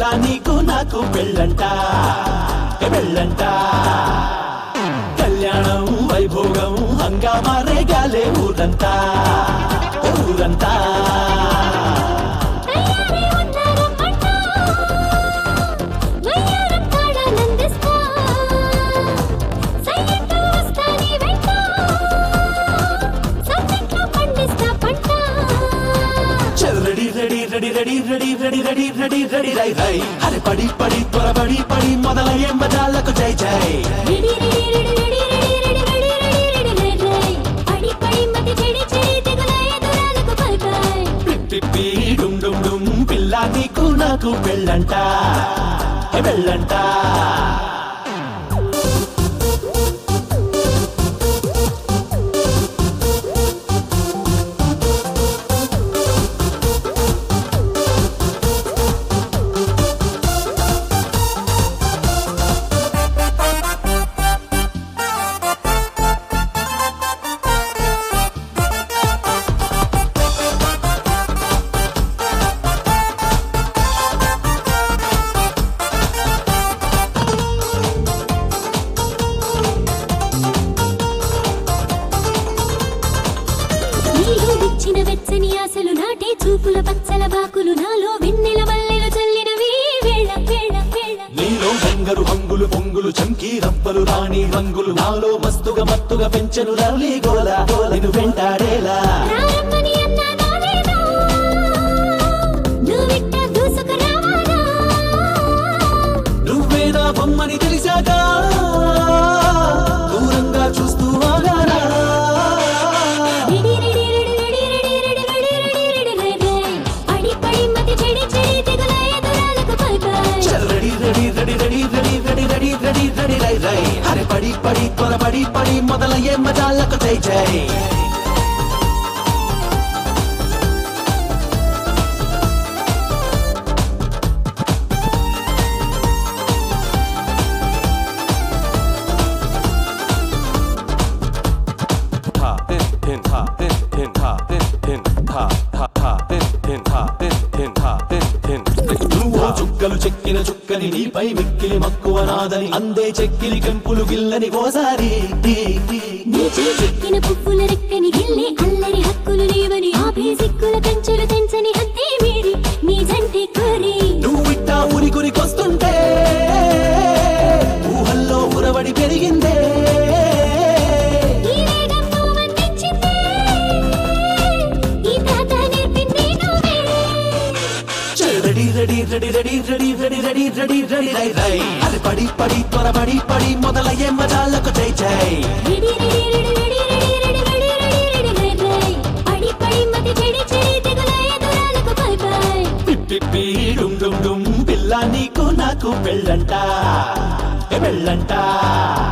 నీకు నాకు పెళ్ళంట ఏ పెళ్ళంట కళ్యాణం వైభోగం హంగామా రేగాలే ఊరంతా ఊరంతా తయారీ ఉన్నారమ్మంటా వయ్యారం తాళాలందిస్తా సయ్యంటూ వస్తా నీ వెంట సమ్మెట్లో పండిస్తా పంట చల్ ready ready ready ready ready ready ready ready ready రై రై అరే పడి పడి త్వరపడి పడి మొదలయ్యే మజాలకు జై జై ready ready ready ready ready ready ready ready ready ready రై పడి పడి మతి చెడి చెడి తెగుల ఎదురాలకు బై బై పిప్పి డుమ్ డుమ్ డుమ్ పిల్ల నీకు నాకు పెళ్ళంట ఏ పెళ్ళంట నీలో విచ్చిన వెచ్చని ఆశలు నాటే చూపుల పచ్చల బాకులు నాలో వెన్నెల మల్లెలు చల్లినవి వేళ వేళ వేళ నీలో బంగరు హంగులు పొంగులు చంకీ రప్పలు రాణి రంగులు నాలో మస్తుగా మత్తుగా పెంచెను రవలి గోల నిన్ను వెంటాడేలా రారమ్మని అన్నా నానేనా నువ్విట్ట దూసుకు రావాలా నువ్వే నా బొమ్మని తెలిసాక దూరంగా చూస్తూ ఆగానా ready ready ready ready ready ready ready ready ready ready పడి పడి మతి చెడి చెడి తెగుల ఎదురాలకు బై బై చల్ ready ready ready ready ready ready ready ready ready రై రై అరే పడి పడి త్వరపడి పడి మొదలయ్యే మజాలకు జై జై ta tin tin ta tin tin ta tin tin ta ta ta tin tin ta tin tin ta tin tin నువ్వు చుక్కలు చెక్కిన చుక్కని నీపై మిక్కిలి మక్కువ నాదని అందే చెక్కిలి కెంపులు గిల్లని ఓసారి నీ చెక్కిన పువ్వుల రెక్కని గిల్లే అల్లరి హక్కులు లేవని ఆపే సిక్కుల కంచెలు తెంచని హద్దే మీరి నీ జంటే కోరి నువ్వు ఇట్టా ఉరి గురికొస్తుంటే ఊహల్లో ఉరవడి పెరిగిందే ఈ వేగం నువ్వు అందించిందే ఈ తాత నేర్పింది నువ్వే చల్ ready ready ready ready ready ready ready ready ready రై రై అది పడి పడి త్వరపడి పడి మొదలయ్యే మజాలకు జై జై ready ready ready ready ready ready ready ready ready ready పడి పడి మతి చెడి చెడి తెగుల ఎదురాలకు బై బై పిప్పి డుమ్ డుమ్ డుమ్ పిల్ల నీకు నాకు పెళ్ళంట ఏ పెళ్ళంట